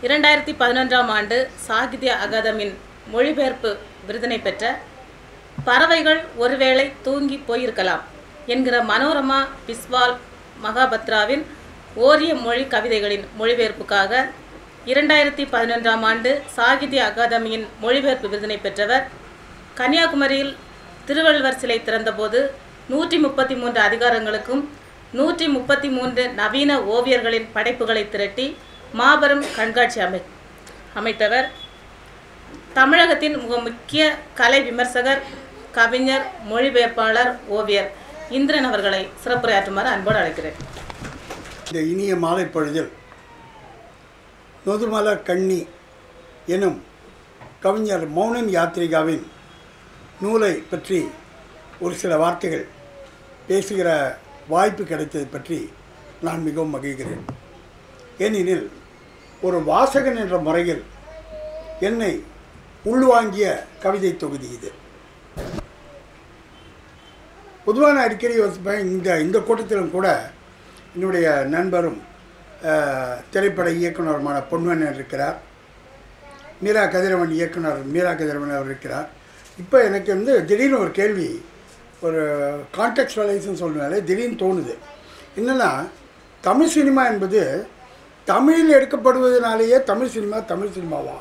இரண்டாயிரத்தி பதினொன்றாம் ஆண்டு சாகித்ய அகாதமியின் மொழிபெயர்ப்பு விருதினை பெற்ற பறவைகள் ஒருவேளை தூங்கி போயிருக்கலாம் என்கிற மனோரமா பிஸ்வால் மகாபத்ராவின் ஓரிய மொழி கவிதைகளின் மொழிபெயர்ப்புக்காக இரண்டாயிரத்தி பதினொன்றாம் ஆண்டு சாகித்ய அகாதமியின் மொழிபெயர்ப்பு விருதினை பெற்றவர் கன்னியாகுமரியில் திருவள்ளுவர் சிலை திறந்தபோது நூற்றி முப்பத்தி மூன்று அதிகாரங்களுக்கும் நூற்றி முப்பத்தி மூன்று நவீன ஓவியர்களின் படைப்புகளை திரட்டி மாபெரும் கண்காட்சி அமை அமைத்தவர் தமிழகத்தின் மிக முக்கிய கலை விமர்சகர் கவிஞர் மொழிபெயர்ப்பாளர் ஓவியர் இந்திரன் அவர்களை சிறப்புரையாற்றுமாறு அன்போடு அழைக்கிறேன் இந்த இனிய மாலை பொழுதில் நொதுமலர் கண்ணி எனும் கவிஞர் மௌனன் யாத்ரிகாவின் நூலை பற்றி ஒரு சில வார்த்தைகள் பேசுகிற வாய்ப்பு கிடைத்தது பற்றி நான் மிகவும் மகிழ்கிறேன் ஏனெனில் ஒரு வாசகன் என்ற முறையில் என்னை உள்வாங்கிய கவிதை தொகுதி இது பொதுவாக நான் அடிக்கடி யோசிப்பேன் இந்த இந்த கூட்டத்திலும் கூட என்னுடைய நண்பரும் அஹ், திரைப்பட இயக்குனருமான பொன்வண்ணன் இருக்கிறார் மீரா கதிரவன் இயக்குனர் மீரா கதிரவன் அவர் இருக்கிறார் இப்போ எனக்கு வந்து திடீர்னு ஒரு கேள்வி ஒரு கான்டெக்ஸ்டுவலைஸ்னு சொல்லுனாலே திடீர்னு தோணுது என்னென்னா தமிழ் சினிமா என்பது தமிழில் எடுக்கப்படுவதனாலேயே தமிழ் சினிமா தமிழ் சினிமாவா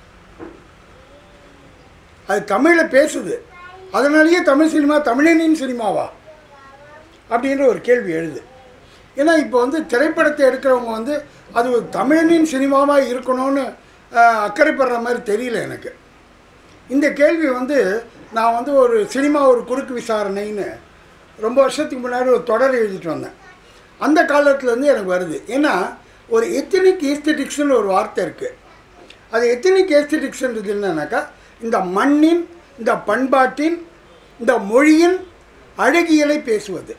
அது தமிழில் பேசுது அதனாலேயே தமிழ் சினிமா தமிழனின் சினிமாவா அப்படின்ற ஒரு கேள்வி எழுது ஏன்னா இப்போ வந்து திரைப்படத்தை எடுக்கிறவங்க வந்து அது ஒரு தமிழனின் சினிமாவாக இருக்கணும்னு ஆஹ், அக்கறைப்படுற மாதிரி தெரியல எனக்கு இந்த கேள்வி வந்து நான் வந்து ஒரு சினிமா ஒரு குறுக்கு விசாரணைன்னு ரொம்ப வருஷத்துக்கு முன்னாடி ஒரு தொடர் எழுதிட்டு வந்தேன் அந்த காலத்துலேருந்து எனக்கு வருது ஏன்னா ஒரு எத்தனிக் ஈஸ்தட்டிக்ஸ்னு ஒரு வார்த்தை இருக்குது அது எத்தனிக் ஏஸ்தட்டிக்ஸ்ன்றது என்னன்னாக்கா இந்த மண்ணின் இந்த பண்பாட்டின் இந்த மொழியின் அழகியலை பேசுவது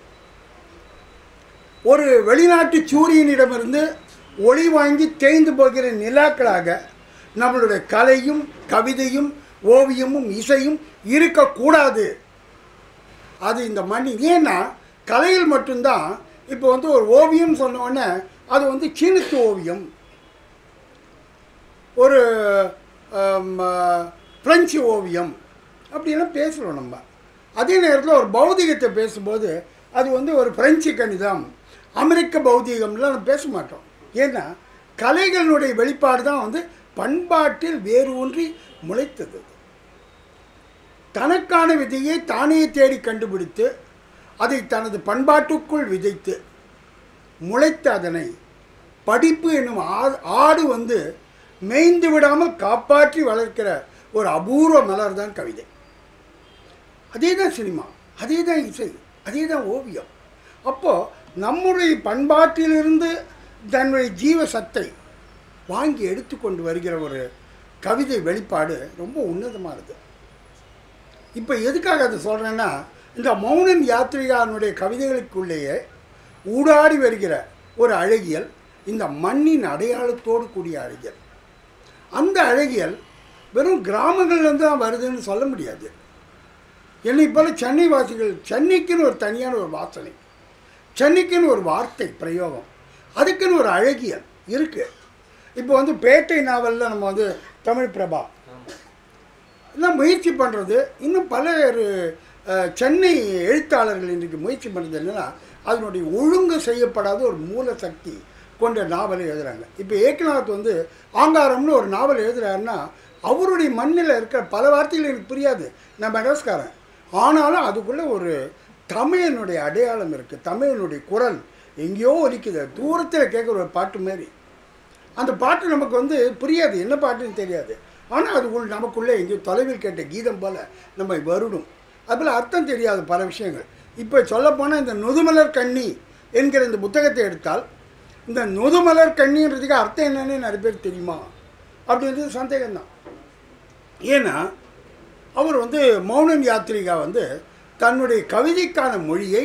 ஒரு வெளிநாட்டு சூரியனிடமிருந்து ஒளி வாங்கி தேய்ந்து போகிற நிலாக்களாக நம்மளுடைய கலையும் கவிதையும் ஓவியமும் இசையும் இருக்கக்கூடாது அது இந்த மண் ஏன்னா கலையில் மட்டும்தான் இப்போ வந்து ஒரு ஓவியம் சொன்ன உடனே அது வந்து சீனத்து ஓவியம் ஒரு ஆம், ஆ, பிரெஞ்சு ஓவியம் அப்படிலாம் பேசுகிறோம் நம்ம அதே நேரத்தில் ஒரு பௌதிகத்தை பேசும்போது அது வந்து ஒரு பிரெஞ்சு கணிதம் அமெரிக்க பௌதிகம்லாம் நம்ம பேச மாட்டோம் ஏன்னா கலைகளுடைய வெளிப்பாடு தான் வந்து பண்பாட்டில் வேறு ஒன்றி முளைத்தது தனக்கான விதையை தானே தேடி கண்டுபிடித்து அதை தனது பண்பாட்டுக்குள் விதைத்து முளைத்த அதனை படிப்பு என்னும் ஆ- ஆடு வந்து மேய்ந்து விடாமல் காப்பாற்றி வளர்க்கிற ஒரு அபூர்வ மலர் தான் கவிதை அதே தான் சினிமா அதே தான் இசை அதே தான் ஓவியம் அப்போது நம்முடைய பண்பாட்டிலிருந்து தன்னுடைய ஜீவ சத்தை வாங்கி எடுத்துக்கொண்டு வருகிற ஒரு கவிதை வெளிப்பாடு ரொம்ப உன்னதமானது இப்போ எதுக்காக அதை சொல்கிறேன்னா இந்த மௌனன் யாத்ரிகானுடைய கவிதைகளுக்குள்ளேயே ஊடாடி வருகிற ஒரு அழகியல் இந்த மண்ணின் அடையாளத்தோடு கூடிய அழகியல் அந்த அழகியல் வெறும் கிராமங்கள்லேருந்து தான் வருதுன்னு சொல்ல முடியாது என்னை போல சென்னை வாசிகள் சென்னைக்குன்னு ஒரு தனியான ஒரு வாசனை சென்னைக்குன்னு ஒரு வார்த்தை பிரயோகம் அதுக்குன்னு ஒரு அழகியல் இருக்குது இப்போ வந்து பேட்டை நாவலில் நம்ம வந்து தமிழ் பிரபா எல்லாம் முயற்சி பண்ணுறது இன்னும் பல ஒரு, அஹ், சென்னை எழுத்தாளர்கள் இன்றைக்கு முயற்சி பண்ணுறது என்னென்னா அதனுடைய ஒழுங்கு செய்யப்படாத ஒரு மூல சக்தி கொண்ட நாவலை எழுதுகிறாங்க இப்போ ஏக்நாத் வந்து ஆங்காரம்னு ஒரு நாவல் எழுதுறாருன்னா அவருடைய மண்ணில் இருக்கிற பல வார்த்தைகள் எனக்கு புரியாது நான் மெட்ராஸ்காரன் ஆனாலும் அதுக்குள்ளே ஒரு தமிழனுடைய அடையாளம் இருக்குது தமிழனுடைய குரல் எங்கேயோ ஒலிக்குது தூரத்தில் கேட்குற ஒரு பாட்டு மாதிரி அந்த பாட்டு நமக்கு வந்து புரியாது என்ன பாட்டுன்னு தெரியாது ஆனால் அது உள் நமக்குள்ளே எங்கேயோ தொலைவில் கேட்ட கீதம் போல் நம்ம வருடும் அதில் அர்த்தம் தெரியாது பல விஷயங்கள் இப்போ சொல்லப்போனால் இந்த நொதுமலர் கண்ணி என்கிற இந்த புத்தகத்தை எடுத்தால் இந்த நொதுமலர் கண்ணின்றதுக்கு அர்த்தம் என்னன்னு நிறைய பேர் தெரியுமா அப்படின்றது சந்தேகம்தான் ஏன்னா அவர் வந்து மௌனன் யாத்ரிகா வந்து தன்னுடைய கவிதைக்கான மொழியை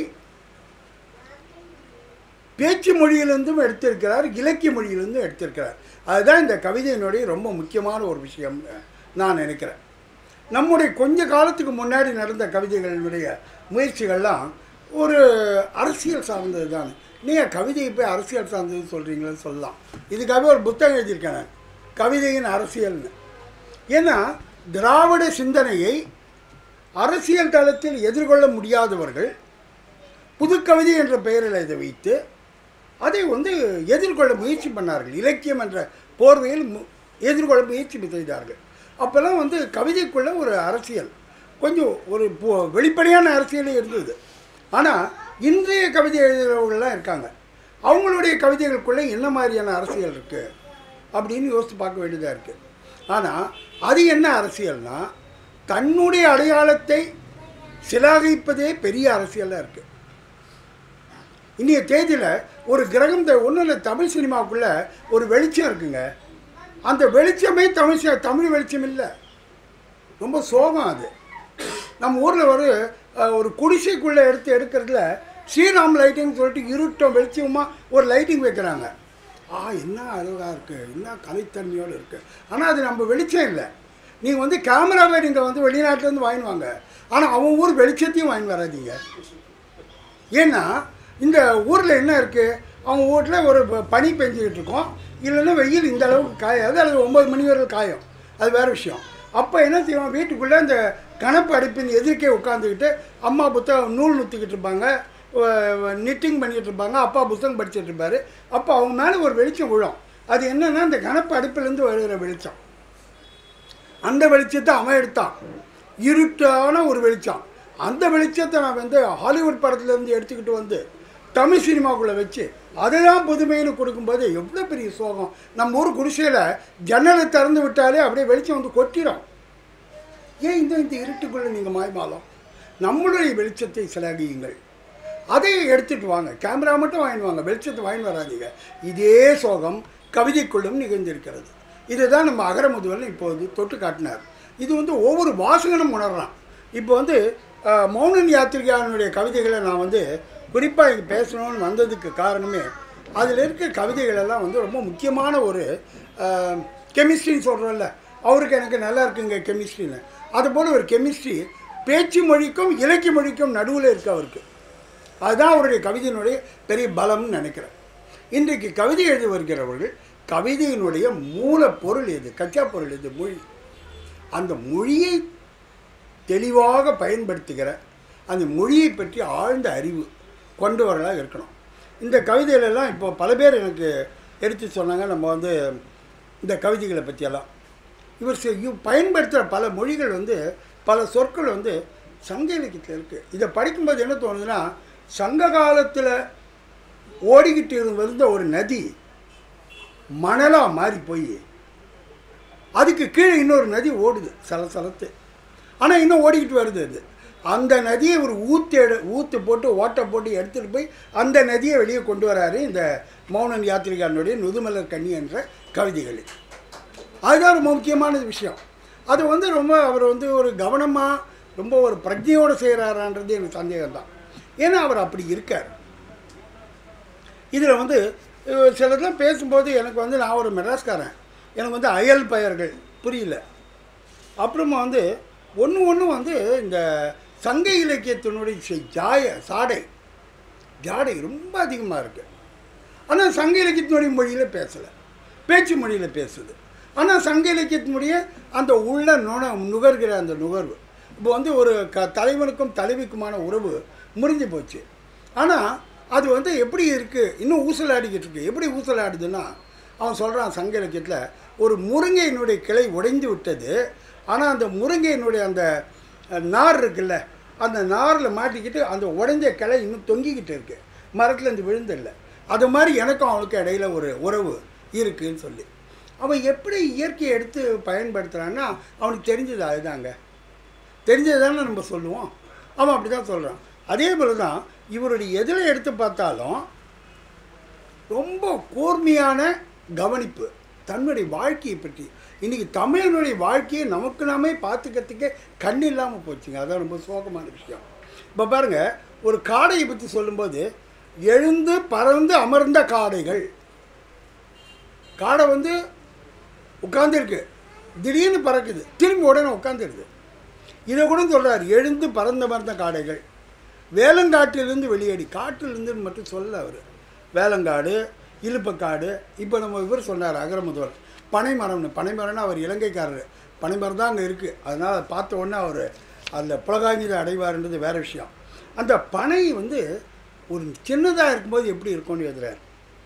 பேச்சு மொழியிலிருந்தும் எடுத்திருக்கிறார் இலக்கிய மொழியிலிருந்தும் எடுத்திருக்கிறார் அதுதான் இந்த கவிதையினுடைய ரொம்ப முக்கியமான ஒரு விஷயம் நான் நினைக்கிறேன் நம்முடைய கொஞ்ச காலத்துக்கு முன்னாடி நடந்த கவிதைகளுடைய முயற்சிகள்லாம் ஒரு அரசியல் சார்ந்தது தான் நீங்கள் கவிதையை போய் அரசியல் சார்ந்தது சொல்கிறீங்களேன்னு சொல்லலாம் இதுக்காகவே ஒரு புத்தகம் எழுதியிருக்கேன் நான் கவிதையின் அரசியல்னு ஏன்னா திராவிட சிந்தனையை அரசியல் தளத்தில் எதிர்கொள்ள முடியாதவர்கள் புதுக்கவிதை என்ற பெயரில் இதை வைத்து அதை வந்து எதிர்கொள்ள முயற்சி பண்ணார்கள் இலக்கியம் என்ற போர்வையில் மு- எதிர்கொள்ள முயற்சி செய்தார்கள் அப்போல்லாம் வந்து கவிதைக்குள்ள ஒரு அரசியல் கொஞ்சம் ஒரு பொ- வெளிப்படையான அரசியலே இருந்தது ஆனால் இன்றைய கவிதை எழுதுகிறவங்களாம் இருக்காங்க அவங்களுடைய கவிதைகளுக்குள்ளே என்ன மாதிரியான அரசியல் இருக்குது அப்படின்னு யோசித்து பார்க்க வேண்டியதாக இருக்குது ஆனால் அது என்ன அரசியல்னா தன்னுடைய அடையாளத்தை சிலாகிப்பதே பெரிய அரசியலாக இருக்குது இன்றைய தேதியில் ஒரு கிரகம் ஒன்றும் இல்லை தமிழ் சினிமாவுக்குள்ளே ஒரு வெளிச்சம் இருக்குங்க அந்த வெளிச்சமே தமிழ் சி- தமிழ் வெளிச்சம் இல்லை ரொம்ப சோகம் அது நம்ம ஊரில் ஒரு அஹ், ஒரு குடிசைக்குள்ளே எடுத்து எடுக்கிறதுல ஸ்ரீராம் லைட்டிங்னு சொல்லிட்டு இருட்டம் வெளிச்சமாக ஒரு லைட்டிங் வைக்கிறாங்க ஆ என்ன அழகாக இருக்குது என்ன கலைத்தன்மையோடு இருக்குது ஆனால் அது நம்ம வெளிச்சம் இல்லை நீங்கள் வந்து கேமராவை நீங்கள் வந்து வெளிநாட்டிலேருந்து வாங்கிட்டு வாங்க ஆனால் அவன் ஊர் வெளிச்சத்தையும் வாங்கி வராதீங்க ஏன்னா இந்த ஊரில் என்ன இருக்குது அவங்க வீட்டில் ஒரு ப- பனி பெஞ்சிக்கிட்டு இருக்கோம் இல்லைன்னா வெயில் இந்த அளவுக்கு காயாது அல்லது ஒம்பது மணி வரை காயும் அது வேறு விஷயம் அப்போ என்ன செய்வான் வீட்டுக்குள்ளே இந்த கணப்பு அடுப்பின் எதிர்க்கே உட்காந்துக்கிட்டு அம்மா புத்தகம் நூல் நுத்திக்கிட்டு இருப்பாங்க நிட்டிங் பண்ணிக்கிட்டு இருப்பாங்க அப்பா புத்தகம் படிச்சுட்டு இருப்பாரு அப்போ அவங்க மேலே ஒரு வெளிச்சம் விழும் அது என்னன்னா இந்த கணப்பு அடுப்புலேருந்து வருகிற வெளிச்சம் அந்த வெளிச்சத்தை அவன் எடுத்தான் இருட்டான ஒரு வெளிச்சம் அந்த வெளிச்சத்தை நான் வந்து ஹாலிவுட் படத்துலேருந்து எடுத்துக்கிட்டு வந்து தமிழ் சினிமாக்குள்ளே வச்சு அதுதான் புதுமைன்னு கொடுக்கும்போது எவ்வளோ பெரிய சோகம் நம்ம ஊர் குடிசையில் ஜன்னலை திறந்து விட்டாலே அப்படியே வெளிச்சம் வந்து கொட்டிடும் ஏன் இந்த இந்த இருட்டுக்குள்ளே நீங்கள் மாய்மாலம் நம்மளுடைய வெளிச்சத்தை சிலாகியுங்கள் அதை எடுத்துட்டு வாங்க கேமரா மட்டும் வாங்கிட்டு வாங்க வெளிச்சத்தை வாங்கிட்டு வராதீங்க இதே சோகம் கவிதைக்குள்ளும் நிகழ்ந்திருக்கிறது இதுதான் நம்ம அகரமுதுவல் இப்போது தொட்டு காட்டினார் இது வந்து ஒவ்வொரு வாசகனும் உணர்றான் இப்போ வந்து அஹ், மௌனன் யாத்திரிகானுடைய கவிதைகளை நான் வந்து குறிப்பாக இங்கே பேசணும்னு வந்ததுக்கு காரணமே அதில் இருக்க கவிதைகள் எல்லாம் வந்து ரொம்ப முக்கியமான ஒரு கெமிஸ்ட்ரின்னு சொல்கிறோம்ல அவருக்கு எனக்கு நல்லா இருக்குங்க கெமிஸ்ட்ரின்னு அதுபோல் ஒரு கெமிஸ்ட்ரி பேச்சு மொழிக்கும் இலக்கிய மொழிக்கும் நடுவில் இருக்கு அவருக்கு அதுதான் அவருடைய கவிதையினுடைய பெரிய பலம்னு நினைக்கிறேன் இன்றைக்கு கவிதை எழுதி வருகிறவர்கள் கவிதையினுடைய மூலப்பொருள் எது கச்சா பொருள் எது மொழி அந்த மொழியை தெளிவாக பயன்படுத்துகிற அந்த மொழியை பற்றி ஆழ்ந்த அறிவு கொண்டவர்களாக இருக்கணும் இந்த கவிதைகளெல்லாம் இப்போ பல பேர் எனக்கு எடுத்து சொன்னாங்க நம்ம வந்து இந்த கவிதைகளை பற்றியெல்லாம் இவர் செ- இவ் பயன்படுத்துகிற பல மொழிகள் வந்து பல சொற்கள் வந்து சங்க இலக்கியத்தில் இருக்குது இதை படிக்கும்போது என்ன தோணுதுன்னா சங்க காலத்தில் ஓடிக்கிட்டு இருந்த ஒரு நதி மணலாக மாறி போய் அதுக்கு கீழே இன்னொரு நதி ஓடுது சலசலத்து ஆனால் இன்னும் ஓடிக்கிட்டு வருது அது அந்த நதியை ஒரு ஊத்து எடு ஊத்து போட்டு ஓட்டை போட்டு எடுத்துகிட்டு போய் அந்த நதியை வெளியே கொண்டு வராரு இந்த மௌனன் யாத்திரிகாரனுடைய நுதுமலர் கண்ணி என்ற கவிதைகளில் அதுதான் ரொம்ப முக்கியமான விஷயம் அது வந்து ரொம்ப அவர் வந்து ஒரு கவனமாக ரொம்ப ஒரு பிரஜையோடு செய்கிறாரான்றது எனக்கு சந்தேகம்தான் ஏன்னா அவர் அப்படி இருக்கார் இதில் வந்து அஹ், சிலர்லாம் பேசும்போது எனக்கு வந்து நான் ஒரு மெட்ராஸ்காரன் எனக்கு வந்து அயல் பெயர்கள் புரியல அப்புறமா வந்து ஒன்று ஒன்று வந்து இந்த சங்க இலக்கியத்தினுடைய செ- ஜாய சாடை ஜாடை ரொம்ப அதிகமாக இருக்குது ஆனால் சங்க இலக்கியத்தினுடைய மொழியில் பேசலை பேச்சு மொழியில் பேசுது ஆனால் சங்க இலக்கியத்தினுடைய அந்த உள்ள நுண நுகர்கிற அந்த நுகர்வு இப்போ வந்து ஒரு க தலைவனுக்கும் தலைவிக்குமான உறவு முறிஞ்சு போச்சு ஆனால் அது வந்து எப்படி இருக்குது இன்னும் ஊசலாடிக்கிட்டு இருக்கு எப்படி ஊசலாடுதுன்னா அவன் சொல்கிறான் சங்க இலக்கியத்தில் ஒரு முருங்கையினுடைய கிளை உடைந்து விட்டது ஆனால் அந்த முருங்கையினுடைய அந்த அஹ், நார் இருக்குல்ல அந்த நாரில் மாட்டிக்கிட்டு அந்த உடைஞ்ச கிளை இன்னும் தொங்கிக்கிட்டு இருக்கு மரத்துலேருந்து விழுந்தில்லை அது மாதிரி எனக்கும் அவனுக்கும் இடையில ஒரு உறவு இருக்குன்னு சொல்லி அவன் எப்படி இயற்கையை எடுத்து பயன்படுத்துகிறான்னா அவனுக்கு தெரிஞ்சது அதுதாங்க தெரிஞ்சது தானே நம்ம சொல்லுவோம் அவன் அப்படி தான் சொல்கிறான் அதே போல் தான் இவருடைய எதில் எடுத்து பார்த்தாலும் ரொம்ப கூர்மையான கவனிப்பு தன்னுடைய வாழ்க்கையை பற்றி இன்றைக்கி தமிழனுடைய வாழ்க்கையை நமக்கு நாமே பார்த்துக்கிறதுக்கே கண் இல்லாமல் போச்சுங்க அதான் ரொம்ப சோகமான விஷயம் இப்போ பாருங்கள் ஒரு காடையை பற்றி சொல்லும்போது எழுந்து பறந்து அமர்ந்த காடைகள் காடை வந்து உட்காந்துருக்கு திடீர்னு பறக்குது திரும்பி உடனே உட்காந்துருது இதை கூட சொல்கிறார் எழுந்து பறந்த மறந்த காடைகள் வேலங்காட்டிலிருந்து வெளியேடி காட்டிலிருந்து மட்டும் சொல்ல அவர் வேலங்காடு இலுப்பக்காடு இப்போ நம்ம இவர் சொன்னார் அகரமுதல் பனைமரம்னு பனைமரம்னு அவர் இலங்கைக்காரர் பனைமரம் தான் அங்கே இருக்குது அதனால் அதை பார்த்த உடனே அவர் அதில் புலகாங்கித அடைவார்ன்றது வேறு விஷயம் அந்த பனை வந்து ஒரு சின்னதாக இருக்கும்போது எப்படி இருக்கும்னு எழுதுறார்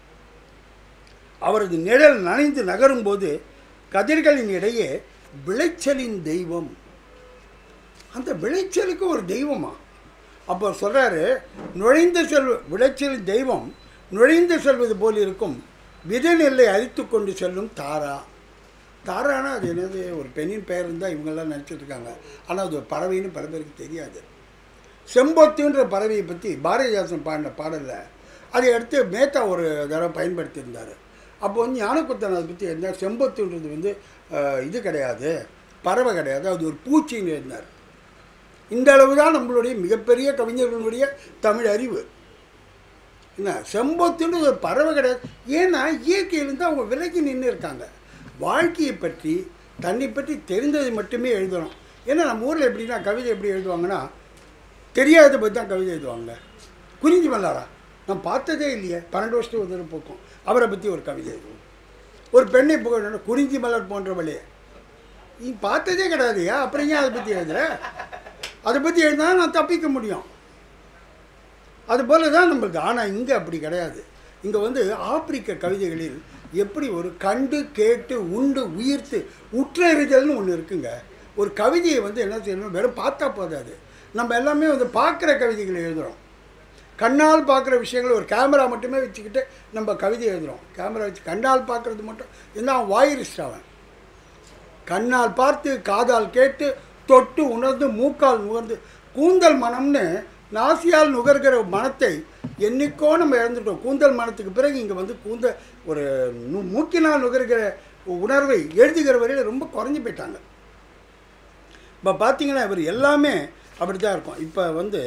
அவரது நிழல் நனைந்து நகரும்போது கதிர்களின் இடையே விளைச்சலின் தெய்வம் அந்த விளைச்சலுக்கு ஒரு தெய்வமா அப்போ சொல்கிறாரு நுழைந்து செல்வ விளைச்சலின் தெய்வம் நுழைந்து செல்வது போல் இருக்கும் விதை நெல்லை அழித்து கொண்டு செல்லும் தாரா தாரானா அது என்னது ஒரு பெண்ணின் பெயர் இருந்தால் இவங்கெல்லாம் நினச்சிட்டு இருக்காங்க ஆனால் அது ஒரு பறவைன்னு பல பேருக்கு தெரியாது செம்பொத்துன்ற பறவையை பற்றி பாரதிதாசன் பாடின பாடலில் அதை எடுத்து மேத்தா ஒரு தடவை பயன்படுத்தியிருந்தார் அப்போ வந்து ஞானக்குத்தன் அதை பற்றி இருந்தார் செம்பொத்துன்றது வந்து அஹ், இது கிடையாது பறவை கிடையாது அது ஒரு பூச்சின்னு இருந்தார் இந்த அளவு தான் நம்மளுடைய மிகப்பெரிய கவிஞர்களுடைய தமிழ் அறிவு என்ன செம்பொத்துன்னு ஒரு பறவை கிடையாது ஏன்னா இயற்கையிலேருந்து அவங்க விலகி நின்று இருக்காங்க வாழ்க்கையை பற்றி தன்னை பற்றி தெரிந்ததை மட்டுமே எழுதணும் ஏன்னா நம்ம ஊரில் எப்படின்னா கவிதை எப்படி எழுதுவாங்கன்னா தெரியாததை பற்றி தான் கவிதை எழுதுவாங்க குறிஞ்சி மல்லாரா நான் பார்த்ததே இல்லையே பன்னெண்டு வருஷத்துக்கு ஒரு தடவை போக்கும் அவரை பற்றி ஒரு கவிதை எழுதுவோம் ஒரு பெண்ணை புகழணும் குறிஞ்சி மலர் போன்றவளே நீ பார்த்ததே கிடையாதுயா அப்புறம் ஏன் அதை பற்றி எழுதுற அதை பற்றி எழுதினா நான் தப்பிக்க முடியும் அதுபோல தான் நம்மளுக்கு ஆனால் இங்கே அப்படி கிடையாது இங்கே வந்து ஆப்பிரிக்க கவிதைகளில் எப்படி ஒரு கண்டு கேட்டு உண்டு உயிர்த்து உற்றறிதல்னு ஒன்று இருக்குங்க ஒரு கவிதையை வந்து என்ன செய்யணும் வெறும் பார்த்தா போதாது நம்ம எல்லாமே வந்து பார்க்குற கவிதைகளை எழுதுகிறோம் கண்ணால் பார்க்குற விஷயங்கள் ஒரு கேமரா மட்டுமே வச்சுக்கிட்டு நம்ம கவிதை எழுதுகிறோம் கேமரா வச்சு கண்ணால் பார்க்குறது மட்டும் என்ன அவன் வாயிரிஸ்ட் அவன் கண்ணால் பார்த்து காதால் கேட்டு தொட்டு உணர்ந்து மூக்கால் நுகர்ந்து கூந்தல் மனம்னு நாசியால் நுகர்கிற மனத்தை என்னைக்கோ நம்ம இழந்துட்டோம் கூந்தல் மனத்துக்கு பிறகு இங்கே வந்து கூந்த ஒரு நு மூக்கினால் நுகர்கிற உணர்வை எழுதுகிற வரையில் ரொம்ப குறைஞ்சி போயிட்டாங்க இப்போ பார்த்தீங்கன்னா இவர் எல்லாமே அப்படி தான் இருக்கும் இப்போ வந்து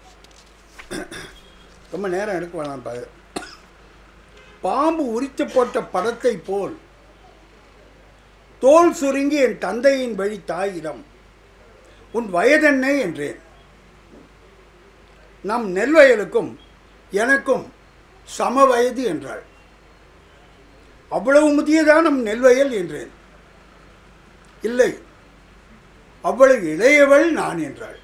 ரொம்ப நேரம் எடுக்க வேணாம் பாரு பாம்பு உரித்து போட்ட படத்தை போல் தோல் சுருங்கி என் தந்தையின் வழி தாயிடம் உன் வயதென்ன என்றேன் நம் நெல்வயலுக்கும் எனக்கும் சம வயது என்றாள் அவ்வளவு முதியதான் நம் நெல்வயல் என்றேன் இல்லை அவ்வளவு இளையவள் நான் என்றாள்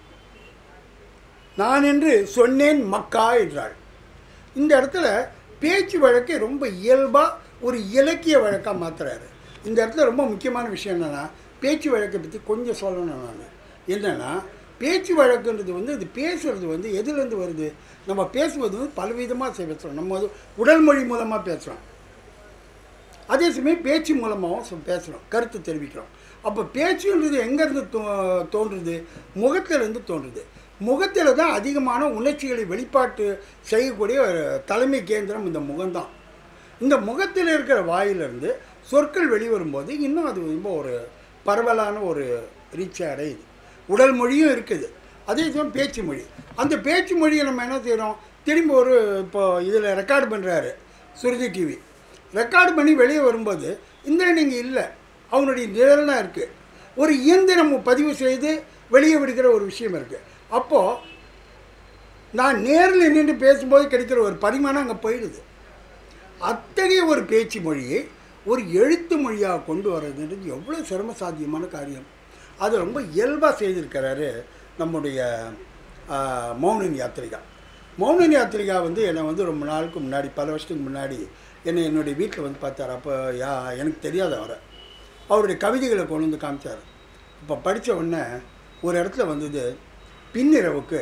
நான் என்று சொன்னேன் மக்கா என்றாள் இந்த இடத்துல பேச்சு வழக்கை ரொம்ப இயல்பாக ஒரு இலக்கிய வழக்காக மாத்துறாரு இந்த இடத்துல ரொம்ப முக்கியமான விஷயம் என்னென்னா பேச்சு வழக்கை பற்றி கொஞ்சம் சொல்லணும் நான் என்னென்னா பேச்சு வழக்குன்றது வந்து இது பேசுறது வந்து எதுலேருந்து வருது நம்ம பேசுவது வந்து பலவிதமாக பேசுகிறோம் நம்ம வந்து உடல் மொழி மூலமாக பேசுகிறோம் அதே சமயம் பேச்சு மூலமாகவும் சொ- பேசுகிறோம் கருத்து தெரிவிக்கிறோம் அப்போ பேச்சுன்றது எங்கேருந்து தோ தோன்றுது முகத்திலேருந்து தோன்றுது முகத்தில் தான் அதிகமான உணர்ச்சிகளை வெளிப்பாட்டு செய்யக்கூடிய ஒரு தலைமை கேந்திரம் இந்த முகம்தான் இந்த முகத்தில் இருக்கிற வாயிலிருந்து சொற்கள் வெளிவரும்போது இன்னும் அது ரொம்ப ஒரு பரவலான ஒரு ரீச்சை அடையுது உடல் மொழியும் இருக்குது அதே சமயம் பேச்சு மொழி அந்த பேச்சு மொழியை நம்ம என்ன செய்கிறோம் திரும்ப ஒரு இப்போ இதில் ரெக்கார்டு பண்ணுறாரு சுருதி டிவி ரெக்கார்டு பண்ணி வெளியே வரும்போது இந்த நீங்கள் இல்லை அவனுடைய நிழல்லாம் இருக்குது ஒரு இயந்திரம் பதிவு செய்து வெளியே விடுகிற ஒரு விஷயம் இருக்குது அப்போது நான் நேரில் நின்று பேசும்போது கிடைக்கிற ஒரு பரிமாணம் அங்கே போயிடுது அத்தகைய ஒரு பேச்சு மொழியை ஒரு எழுத்து மொழியாக கொண்டு வர்றதுன்றது எவ்வளோ சிரம சாத்தியமான காரியம் அது ரொம்ப இயல்பாக செய்திருக்கிறாரு நம்முடைய ஆ, மௌனன் யாத்திரிகா மௌனன் யாத்திரிகா வந்து என்னை வந்து ரொம்ப நாளுக்கு முன்னாடி பல வருஷத்துக்கு முன்னாடி என்னை என்னுடைய வீட்டில் வந்து பார்த்தார் அப்போ யா எனக்கு தெரியாத அவரை அவருடைய கவிதைகளை கொண்டு வந்து காமிச்சார் இப்போ படித்த உடனே ஒரு இடத்துல வந்தது பின்னிரவுக்கு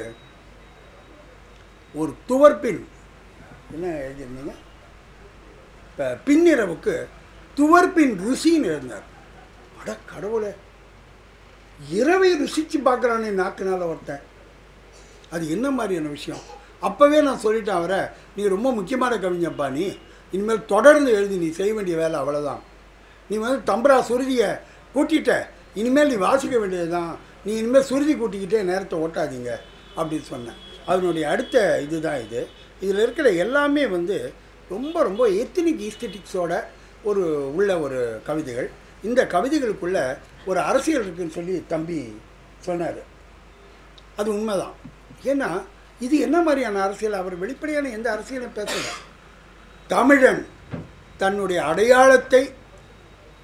ஒரு துவர்பின் என்ன எழுதியிருந்தீங்க இப்போ பின்னிரவுக்கு துவர்பின் ருசின்னு இருந்தார் அட கடவுளே இரவை ருசித்து பார்க்குறானே நாக்குனால ஒருத்தன் அது என்ன மாதிரியான விஷயம் அப்போவே நான் சொல்லிட்டேன் அவரை நீ ரொம்ப முக்கியமான கவிஞப்பா நீ இனிமேல் தொடர்ந்து எழுதி நீ செய்ய வேண்டிய வேலை அவ்வளோதான் நீ வந்து தம்பரா சுருதியை கூட்டிட்ட இனிமேல் நீ வாசிக்க வேண்டியது தான் நீ இனிமேல் சுருதி கூட்டிக்கிட்டே நேரத்தை ஓட்டாதீங்க அப்படின்னு சொன்னேன் அதனுடைய அடுத்த இதுதான் இது இதில் இருக்கிற எல்லாமே வந்து ரொம்ப ரொம்ப எத்தனிக் ஈஸ்தட்டிக்ஸோட ஒரு உள்ள ஒரு கவிதைகள் இந்த கவிதைகளுக்குள்ள ஒரு அரசியல் இருக்குன்னு சொல்லி தம்பி சொன்னார் அது உண்மைதான் ஏன்னா இது என்ன மாதிரியான அரசியல் அவர் வெளிப்படையான எந்த அரசியலும் பேசல தமிழன் தன்னுடைய அடையாளத்தை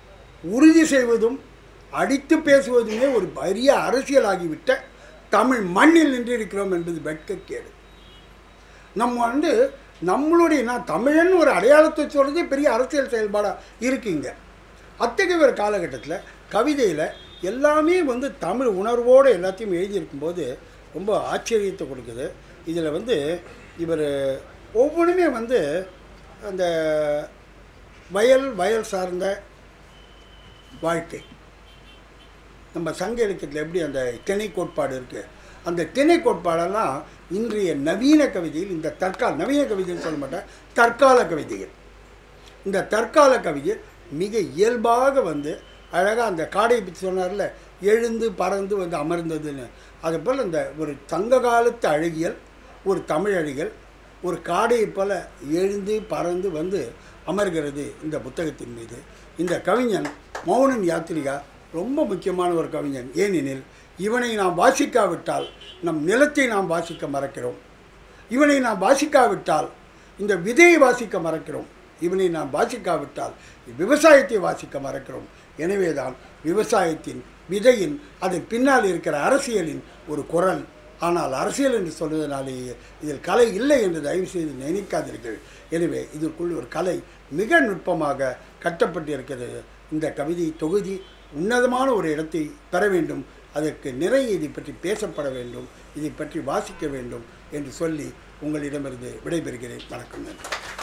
உறுதி செய்வதும் அடித்து பேசுவதுமே ஒரு பெரிய அரசியலாகிவிட்ட தமிழ் மண்ணில் நின்றிருக்கிறோம் என்பது வெட்கக்கேடு நம்ம வந்து நம்மளுடைய நான் தமிழன் ஒரு அடையாளத்தை சொல்கிறதே பெரிய அரசியல் செயல்பாடாக இருக்குங்க அத்தகைய ஒரு காலகட்டத்தில் கவிதையில் எல்லாமே வந்து தமிழ் உணர்வோடு எல்லாத்தையும் எழுதியிருக்கும்போது ரொம்ப ஆச்சரியத்தை கொடுக்குது இதில் வந்து இவர் ஒவ்வொன்றுமே வந்து அந்த வயல் வயல் சார்ந்த வாழ்க்கை நம்ம சங்க இலக்கியத்தில் எப்படி அந்த திணை கோட்பாடு இருக்குது அந்த திணை கோட்பாடெல்லாம் இன்றைய நவீன கவிதையில் இந்த தற்கால நவீன கவிதைன்னு சொல்ல மாட்டேன் தற்கால கவிதைகள் இந்த தற்கால கவிஞர் மிக இயல்பாக வந்து அழகாக அந்த காடையை பற்றி சொன்னார்ல எழுந்து பறந்து வந்து அமர்ந்ததுன்னு அதுபோல் இந்த ஒரு சங்க காலத்து அழகியல் ஒரு தமிழ் அழகியல் ஒரு காடையைப் போல எழுந்து பறந்து வந்து அமர்கிறது இந்த புத்தகத்தின் மீது இந்த கவிஞன் மௌனன் யாத்திரிகா ரொம்ப முக்கியமான ஒரு கவிஞன் ஏனெனில் இவனை நாம் வாசிக்காவிட்டால் நம் நிலத்தை நாம் வாசிக்க மறக்கிறோம் இவனை நாம் வாசிக்காவிட்டால் இந்த விதையை வாசிக்க மறக்கிறோம் இவனை நாம் வாசிக்காவிட்டால் விவசாயத்தை வாசிக்க மறக்கிறோம் எனவேதான் விவசாயத்தின் விதையின் அதன் பின்னால் இருக்கிற அரசியலின் ஒரு குரல் ஆனால் அரசியல் என்று சொல்வதனாலேயே இதில் கலை இல்லை என்று தயவு செய்து நினைக்காதீர்கள் எனவே இதற்குள் ஒரு கலை மிக நுட்பமாக கட்டப்பட்டிருக்கிறது இந்த கவிதை தொகுதி உன்னதமான ஒரு இடத்தை பெற வேண்டும் அதற்கு நிறைய இதை பற்றி பேசப்பட வேண்டும் இதை பற்றி வாசிக்க வேண்டும் என்று சொல்லி உங்களிடமிருந்து விடைபெறுகிறேன் வணக்கம் நன்றி